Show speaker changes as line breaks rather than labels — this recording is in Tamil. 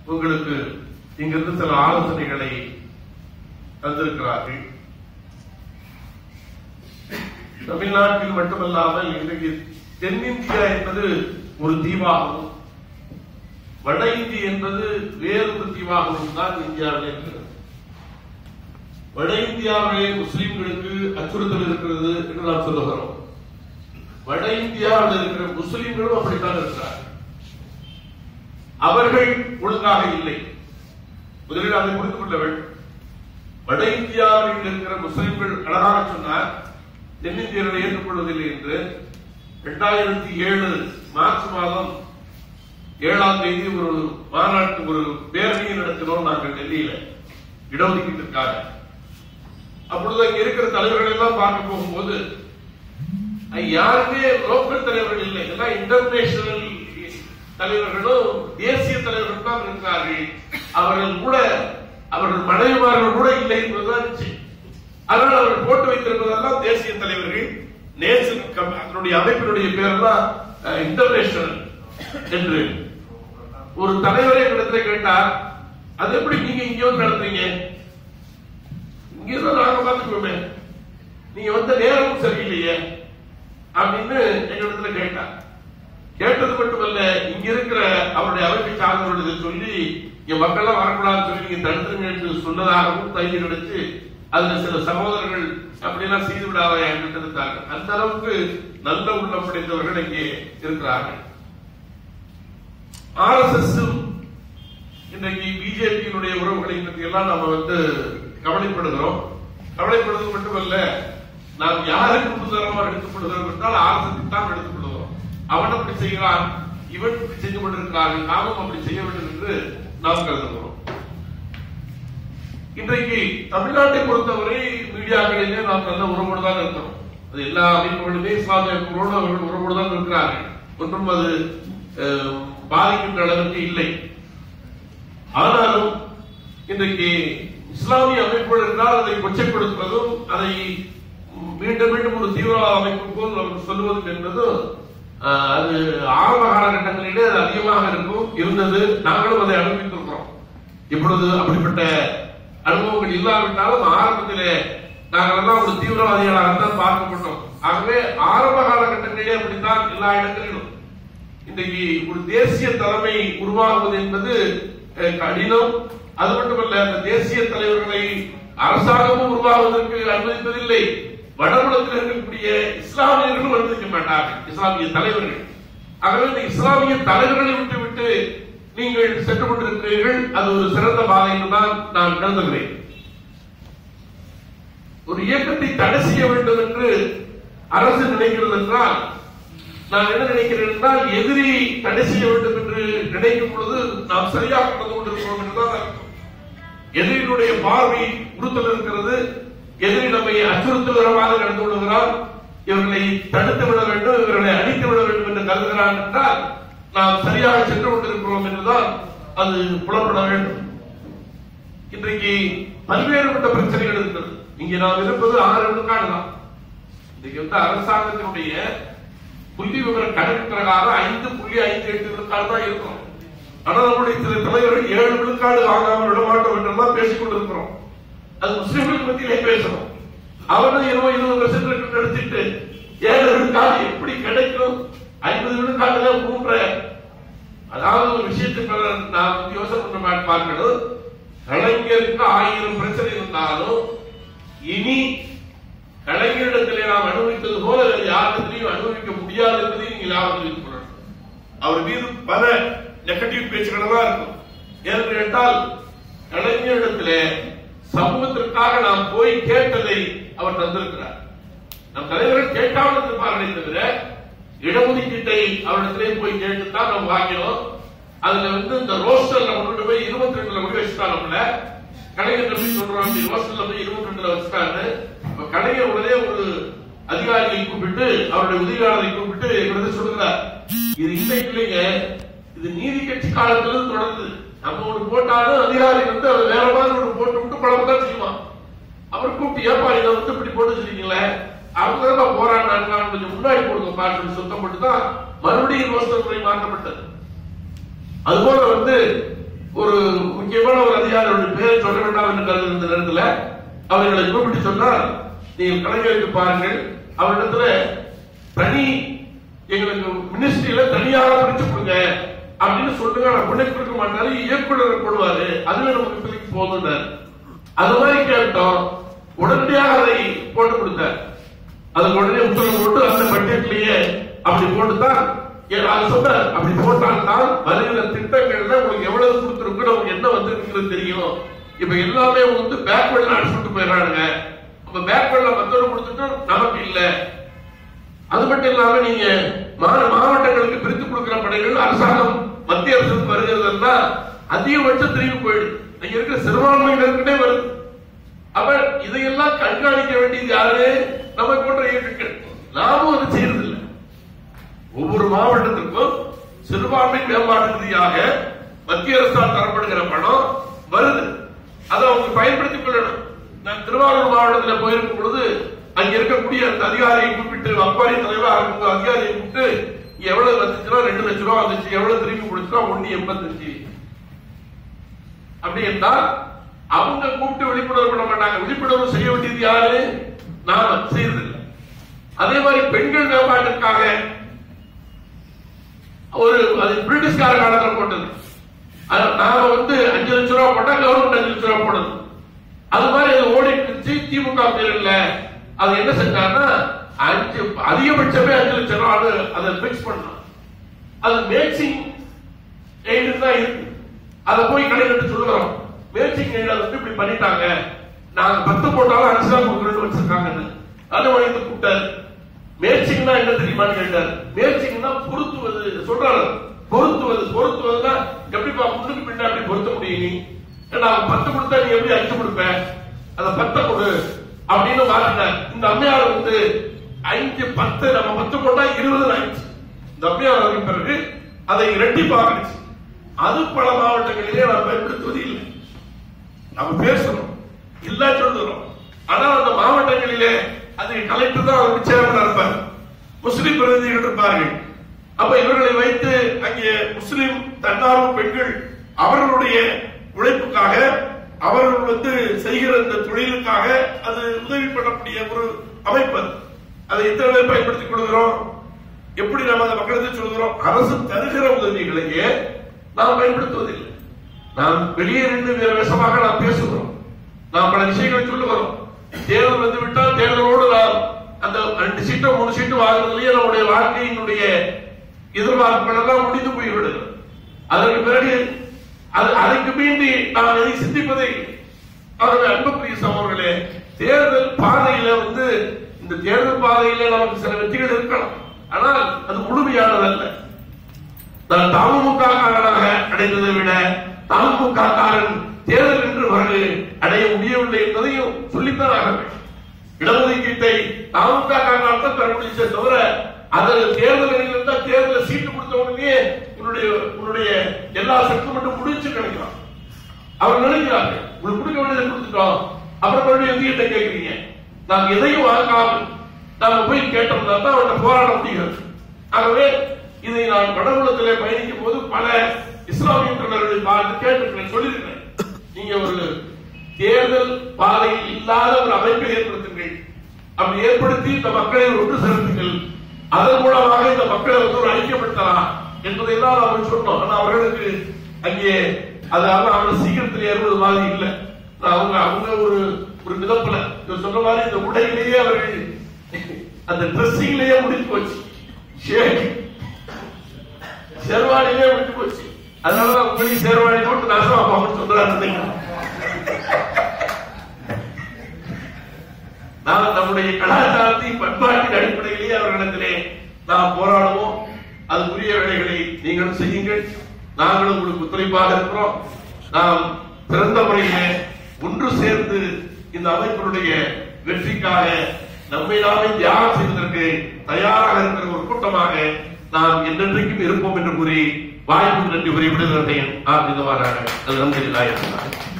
உங்களுக்கு இங்கிருந்து சில ஆலோசனைகளை தந்திருக்கிறார்கள் தமிழ்நாட்டில் மட்டுமல்லாமல் இன்றைக்கு தென்னிந்தியா என்பது ஒரு தீவாகவும் வட இந்திய என்பது வேறு ஒரு தீவாகவும் தான் இந்தியாவில் இருக்கிறது வட இந்தியாவிலே முஸ்லிம்களுக்கு அச்சுறுத்தல் இருக்கிறது என்று நாம் சொல்லுகிறோம் வட இந்தியாவில் இருக்கிற முஸ்லிம்களும் அப்படித்தான் இருக்கிறார்கள் அவர்கள் ஒழுங்காக இல்லை முதலில் அதை புரிந்து கொள்ள வேண்டும் வட இந்தியாவில் இருக்கிற முஸ்லிம்கள் அழகாக சொன்னார் தென்னிந்தியர்களை ஏற்றுக்கொள்வதில்லை என்று இரண்டாயிரத்தி ஏழு மார்ச் மாதம் ஏழாம் தேதி ஒரு மாநாட்டு ஒரு பேரணியை நடத்தினோம் நாங்கள் டெல்லியில இடஒதுக்கீட்டிற்காக அப்பொழுது அங்க இருக்கிற தலைவர்கள் எல்லாம் பார்க்க போகும்போது அஹ், யாருமே லோக்கல் தலைவர்கள் இல்லை எல்லாம் இன்டர்நேஷனல் தலைவர்களும் தேசிய தலைவர்கள் தான் இருக்கிறார்கள் அவர்கள் கூட அவர்கள் மனைவிமார்கள் கூட இல்லை என்பதுதான் நிச்சயம். அதனால் அவர்கள் போட்டு வைத்திருப்பதெல்லாம் தேசிய தலைவர்கள் நேசன் கம்- அதனுடைய அமைப்பினுடைய பேரெல்லாம் இன்டர்நேஷனல் என்று ஒரு தலைவரே இடத்துல கேட்டார் அது எப்படி நீங்க இங்க வந்து நடத்துறீங்க இங்க இருந்தா நாங்க பாத்துக்குவோமே நீங்க வந்த நேரமும் சரியில்லையே அப்படின்னு எங்களிடத்துல கேட்டார் கேட்டது மட்டுமல்ல இங்க இருக்கிற அவருடைய அமைப்பை சார்ந்தவர்கள் சொல்லி இங்க மக்கள்லாம் வரக்கூடாதுன்னு சொல்லி நீங்க தடுத்துருங்க என்று சொன்னதாகவும் தைரியம் கிடைச்சு அதுல சில சகோதரர்கள் அப்படியெல்லாம் செய்து விடாத என்று இருந்தாங்க அந்த அளவுக்கு நல்ல உள்ளம் படைத்தவர்கள் இங்கே இருக்கிறார்கள் ஆர்எஸ்எஸ் இன்றைக்கு பிஜேபியினுடைய உறவுகளை பற்றி எல்லாம் நாம வந்து கவலைப்படுகிறோம் கவலைப்படுவது மட்டுமல்ல நாம் யாருக்கு முன்னுதாரணமாக எடுத்துக்கொள்கிறோம் என்றால் ஆர்எஸ்எஸ் தான் எடுத்துக்கொள்கிறோம் அவன் அப்படி செய்கிறான் இவன் இப்படி செய்து கொண்டிருக்கிறார்கள் நாமும் அப்படி செய்ய வேண்டும் என்று நாம் கருதுகிறோம் இன்றைக்கு தமிழ்நாட்டை பொறுத்தவரை மீடியாக்களிலே நாம் நல்ல உறவோடு தான் இருக்கிறோம் அது எல்லா அமைப்புகளுமே இஸ்லாமிய அமைப்புகளோடு அவர்கள் உறவோடு தான் இருக்கிறார்கள் ஒன்றும் அது அஹ், பாதிக்கின்ற அளவிற்கு இல்லை ஆனாலும் இன்றைக்கு இஸ்லாமிய அமைப்புகள் என்றால் அதை கொச்சைப்படுத்துவதும் அதை மீண்டும் மீண்டும் ஒரு தீவிரவாத அமைப்பு போல் அவர் சொல்லுவதும் என்பதும் ஆஹ், அது ஆரம்ப காலகட்டங்களிலே அது அதிகமாக இருக்கும் இருந்தது நாங்களும் அதை அனுபவித்திருக்கிறோம் இப்பொழுது அப்படிப்பட்ட அனுபவங்கள் இல்லாவிட்டாலும் ஆரம்பத்திலே நாங்கள் எல்லாம் ஒரு தீவிரவாதிகளாகத்தான் பார்க்கப்பட்டோம் ஆகவே ஆரம்ப காலகட்டங்களிலே அப்படித்தான் எல்லா இடங்களிலும் இன்றைக்கு ஒரு தேசிய தலைமை உருவாகுவது என்பது அஹ், கடினம் அது மட்டுமல்ல அந்த தேசிய தலைவர்களை அரசாங்கமும் உருவாகுவதற்கு அனுமதிப்பதில்லை வடபுலத்தில் இருக்கக்கூடிய இஸ்லாமியர்களும் அனுமதிக்க மாட்டார்கள் இஸ்லாமிய தலைவர்கள் ஆகவே இந்த இஸ்லாமிய தலைவர்களை விட்டுவிட்டு நீங்கள் சென்று கொண்டிருக்கிறீர்கள் அது ஒரு சிறந்த பாதை என்றுதான் நான் கருதுகிறேன் ஒரு இயக்கத்தை தடை செய்ய வேண்டும் என்று அரசு நினைக்கிறது என்றால் நான் என்ன நினைக்கிறேன் என்றால் எதிரி தடை செய்ய வேண்டும் என்று நினைக்கும் பொழுது நாம் சரியாக நடந்து கொண்டிருக்கிறோம் என்றுதான் அர்த்தம் எதிரினுடைய பார்வை உறுத்தல் இருக்கிறது எதிரி நம்மை அச்சுறுத்தலுறவாக நடந்து கொள்கிறார் இவர்களை தடுத்து விட வேண்டும் இவர்களை அழித்து விட வேண்டும் என்று கருதுகிறான் என்றால் நாம் சரியாக சென்று கொண்டிருக்கிறோம் என்றுதான் அது புலப்பட வேண்டும் இன்றைக்கு பல்வேறுபட்ட பிரச்சனைகள் இருக்கிறது இங்கே நாம் இருப்பது ஆறு விழுக்காடு தான் இன்னைக்கு வந்து அரசாங்கத்தினுடைய புள்ளி விவர கணக்கு பிரகாரம் ஐந்து புள்ளி ஐந்து எட்டு விழுக்காடு தான் இருக்கும் ஆனா நம்முடைய சில தலைவர்கள் ஏழு விழுக்காடு வாங்காமல் விடமாட்டோம் என்றெல்லாம் பேசிக் கொண்டிருக்கிறோம் அது முஸ்லிம்களுக்கு மத்தியிலே பேசணும் அவரும் இருபது இருபது வருஷத்துக்கு எடுத்துட்டு ஏழு விழுக்காடு எப்படி கிடைக்கும் ஐம்பது விழுக்காடுல மூன்ற அதாவது ஒரு விஷயத்துக்கு நான் வந்து யோசனை பண்ண மாட்~ பார்க்கணும் கலைஞருக்கு ஆயிரம் பிரச்சனை இருந்தாலும் இனி கலைஞரிடத்திலே நாம் அனுபவித்தது போல வேறு யாரிடத்திலையும் அனுபவிக்க முடியாது என்பதை நீங்கள் ஞாபகம் வைத்துக் கொள்ளணும் அவர் மீது பல நெகட்டிவ் பேச்சுகள் எல்லாம் இருக்கும் ஏன்னு கேட்டால் கலைஞரிடத்திலே சமூகத்திற்காக நாம் போய் கேட்டதை அவர் தந்திருக்கிறார் நம் தலைவர்கள் கேட்டாமல் இருப்பார்களே தவிர இடஒதுக்கீட்டை அவரிடத்திலே போய் கேட்டுத்தான் நாம் வாங்கினோம் அதுல வந்து இந்த ரோஸ்டர்ல கொண்டு போய் இருபத்தி ரெண்டுல கொண்டு வச்சுட்டா நம்மள கலைஞர் எப்படி சொல்றோம் அப்படி ரோஸ்டர்ல போய் இருபத்தி ரெண்டுல வச்சுட்டாங்க இப்ப கலைஞர் உடனே ஒரு அதிகாரியை கூப்பிட்டு அவருடைய உதவியாளரை கூப்பிட்டு எங்களுக்கு சொல்லுகிறார் இது இன்னைக்கு இல்லைங்க இது நீதி கட்சி காலத்துல இருந்து தொடர்ந்து நம்ம ஒண்ணு போட்டாலும் அதிகாரி வந்து அவர் வேற மாதிரி ஒண்ணு போட்டு விட்டு குழம்பு தான் செய்வான் அவர் கூப்பிட்டு ஏப்பா இதை வந்து இப்படி போட்டு வச்சிருக்கீங்களே அவங்க தான் போராடினாங்க கொஞ்சம் முன்னாடி கொடுங்க பாட்டு சுத்தம் போட்டு தான் மறுபடியும் ரோஸ்டர் முறை மாற்றப்பட்டது அதுபோல வந்து ஒரு முக்கியமான ஒரு அதிகாரியோட பேரை சொல்ல வேண்டாம் என்று கருதுகிற நேரத்துல அவர்களை கூப்பிட்டு சொன்னார் நீங்கள் கலைஞருக்கு பாருங்கள் அவரிடத்துல தனி எங்களுக்கு மினிஸ்ட்ரியில தனியாக பிரிச்சு கொடுங்க அப்படின்னு சொல்லுங்க நான் உடனே கொடுக்க மாட்டாரு இயக்குனர் போடுவாரு அதுவே நமக்கு பிரிக்கு போதுன்னாரு அது மாதிரி கேட்டோம் உடனடியாக அதை போட்டு கொடுத்தார் அதுக்கு உடனே உத்தரவு போட்டு அந்த பட்ஜெட்லயே அப்படி போட்டுதான் ஏ- அது சொன்னார் அப்படி போட்டால்தான் வருகிற திட்டங்கள்ல உங்களுக்கு எவ்வளவு கொடுத்துருக்கு நமக்கு என்ன வந்திருக்குன்னு தெரியும் இப்ப எல்லாமே வந்து பேக்வர்ட்ல அடிச்சுட்டு போயிடுறாங்க அப்ப பேக்வர்ட்ல மத்தவங்க கொடுத்துட்டோம் நமக்கு இல்ல அது மட்டும் இல்லாம நீங்க மா- மாவட்டங்களுக்கு பிரித்து கொடுக்கிற படைகள் அரசாங்கம் மத்திய அரசுக்கு வருகிறதுனா அதிகபட்சம் திரும்பி போயிடுது இங்க இருக்கிற சிறுபான்மையினருக்கிட்டே வருது அப்ப இதையெல்லாம் கண்காணிக்க வேண்டியது யாரு நம்ம போன்ற இயக்கங்கள் நாமும் அதை செய்யறதில்லை ஒவ்வொரு மாவட்டத்திற்கும் சிறுபான்மை மேம்பாட்டு ரீதியாக மத்திய அரசால் தரப்படுகிற பணம் வருது அதை அவங்க பயன்படுத்திக் கொள்ளணும் நான் திருவாரூர் மாவட்டத்தில் போயிருக்கும் பொழுது அங்க இருக்கக்கூடிய அந்த அதிகாரியை கூப்பிட்டு அப்பாரி தலைவராக இருக்கும் அதிகாரியை கூப்பிட்டு இங்க எவ்வளவு வந்துச்சுன்னா ரெண்டு லட்சம் ரூபா வந்துச்சு எவ்வளவு திரும்பி கொடுத்தா ஒண்ணு எண்பத்தஞ்சு அப்படி என்றால் அவங்க கூப்பிட்டு விழிப்புணர்வு பண்ண மாட்டாங்க விழிப்புணர்வு செய்ய வேண்டியது யாரு நாம செய்யறதில்லை அதே மாதிரி பெண்கள் மேம்பாட்டிற்காக ஒரு அது பிரிட்டிஷ்கார காலத்தில் போட்டது அது நாம வந்து அஞ்சு லட்சம் ரூபாய் போட்டா கவர்மெண்ட் அஞ்சு லட்சம் ரூபாய் போடுது அது மாதிரி அது ஓடிட்டு இருந்துச்சு திமுக பீரியட்ல அது என்ன செஞ்சாங்கன்னா அஞ்சு அதிகபட்சமே அஞ்சு லட்சம் ரூபாய் அதை பிக்ஸ் பண்ணலாம் அது மேக்சிங் எய்டு தான் இருக்கு அதை போய் கடையில் சொல்லுறோம் மேட்சிங் எய்டு வந்து இப்படி பண்ணிட்டாங்க நாங்க பத்து போட்டாலும் அஞ்சு தான் கொடுக்குறேன்னு வச்சிருக்காங்கன்னு அதை வழித்து கூப்பிட்டாரு மேட்சிங்னா என்ன தெரியுமான்னு கேட்டார் மேட்சிங்னா பொருத்துவது சொல்றாரு பொருத்துவது பொருத்துவதுன்னா எப்படிப்பா முன்னுக்கு பின்னாடி பொருத்த முடியும் நீ ஏன்னா அவன் பத்து கொடுத்தா நீ எப்படி அஞ்சு கொடுப்ப அதை பத்தை கொடு அப்படின்னு மாற்றினார் இந்த அம்மையார் வந்து அஞ்சு பத்து நம்ம பத்து போட்டா இருபது ஆயிடுச்சு இந்த அம்மையார் வந்த பிறகு அதை இரட்டிப்பாகிடுச்சு அது பல மாவட்டங்களிலே நாம் பயன்படுத்துவது இல்லை நம்ம பேசுறோம் இல்ல சொல்லுறோம் ஆனா அந்த மாவட்டங்களிலே அது கலெக்டர் தான் அவருக்கு சேர்மனா இருப்பார் முஸ்லிம் பிரதிநிதிகள் இருப்பார்கள் அப்ப இவர்களை வைத்து அங்கே முஸ்லிம் தன்னார்வ பெண்கள் அவர்களுடைய உழைப்புக்காக அவர்கள் வந்து செய்கிற இந்த தொழிலுக்காக அது உதவி பண்ணக்கூடிய ஒரு அமைப்பு அது. அதை எத்தனை பேர் பயன்படுத்திக் கொள்கிறோம் எப்படி நம்ம அந்த மக்களுக்கு சொல்கிறோம் அரசு தருகிற உதவிகளையே நாம் பயன்படுத்துவதில்லை நாம் வெளியே நின்று வேற விஷமாக நாம் பேசுகிறோம் நாம் பல விஷயங்களை சொல்லுகிறோம் தேர்தல் வந்து விட்டால் தேர்தலோடு நாம் அந்த ரெண்டு சீட்டோ மூணு சீட்டு வாங்குறதுலயே நம்முடைய வாழ்க்கையினுடைய எதிர்பார்ப்புகள் எல்லாம் முடிந்து போய்விடுது அதற்கு பிறகு அது அதற்கு மீண்டி நாம் எதை சிந்திப்பதை அவர்கள் அன்புக்குரிய சகோதரர்களே தேர்தல் பாதையில வந்து இந்த தேர்தல் பாதையில நமக்கு சில வெற்றிகள் இருக்கலாம் ஆனால் அது முழுமையானதல்ல நான் தமுக காரனாக அடைந்ததை விட தமுக காரன் தேர்தல் என்று பிறகு அடைய முடியவில்லை என்பதையும் சொல்லித்தான் ஆக வேண்டும் இடஒதுக்கீட்டை தமுக காரனால் தான் பெற முடிச்சே தவிர அதில் தேர்தலில் இருந்தால் தேர்தலில் சீட்டு கொடுத்த உடனே உன்னுடைய உன்னுடைய எல்லா செட்டில்மெண்ட்டும் முடிச்சு கிடைக்கலாம் அவர் நினைக்கிறார்கள் உங்களுக்கு கொடுக்க வேண்டியதை கொடுத்துட்டோம் அப்புறம் மறுபடியும் எங்ககிட்ட கேட்கிறீங்க நாம் எதையும் வாங்காமல் நாம போய் கேட்டோம்னா தான் அவர்கிட்ட போராட முடிகிறது ஆகவே இதை நான் வடகுலத்திலே பயணிக்கும் போது பல இஸ்லாமிய தொண்டர்களை பார்த்து கேட்டிருக்கிறேன் சொல்லியிருக்கிறேன் நீங்க ஒரு தேர்தல் பாதையில் இல்லாத ஒரு அமைப்பை ஏற்படுத்துங்கள் அப்படி ஏற்படுத்தி இந்த மக்களை ஒன்று செலுத்துங்கள் அதன் மூலமாக இந்த மக்களை வந்து ஒரு ஐக்கியப்படுத்தலாம் என்பதை தான் நாம் சொன்னோம் ஆனா அவர்களுக்கு அங்கே அது அவங்க சீக்கிரத்தில் ஏறுவது மாதிரி இல்லை அவங்க அவங்க ஒரு ஒரு மிதப்புல இவர் சொன்ன மாதிரி இந்த உடையிலேயே அவர்கள் அந்த ட்ரெஸ்ஸிங்லயே முடிஞ்சு போச்சு ஷேக் செர்வாணிலே முடிஞ்சு போச்சு அதனாலதான் உங்களுக்கு சேர்வாணி போட்டு நாசமா போகணும்னு சொல்றாரு நாம் நம்முடைய கலாச்சாரத்தை பண்பாட்டின் அடிப்படையிலேயே அவர்களிடத்திலே நாம் போராடுவோம் அதுக்குரிய வேலைகளை நீங்களும் செய்யுங்கள் நாங்களும் உங்களுக்கு ஒத்துழைப்பாக இருக்கிறோம் நாம் சிறந்த முறையிலே ஒன்று சேர்ந்து இந்த அமைப்பினுடைய வெற்றிக்காக நம்மை நாமே தியாகம் செய்வதற்கு தயாராக இருக்கிற ஒரு கூட்டமாக நாம் என்றென்றைக்கும் இருப்போம் என்று கூறி வாய்ப்பு நன்றி கூறி விடுகிறேன் ஆ இதுவாராக அது நன்றி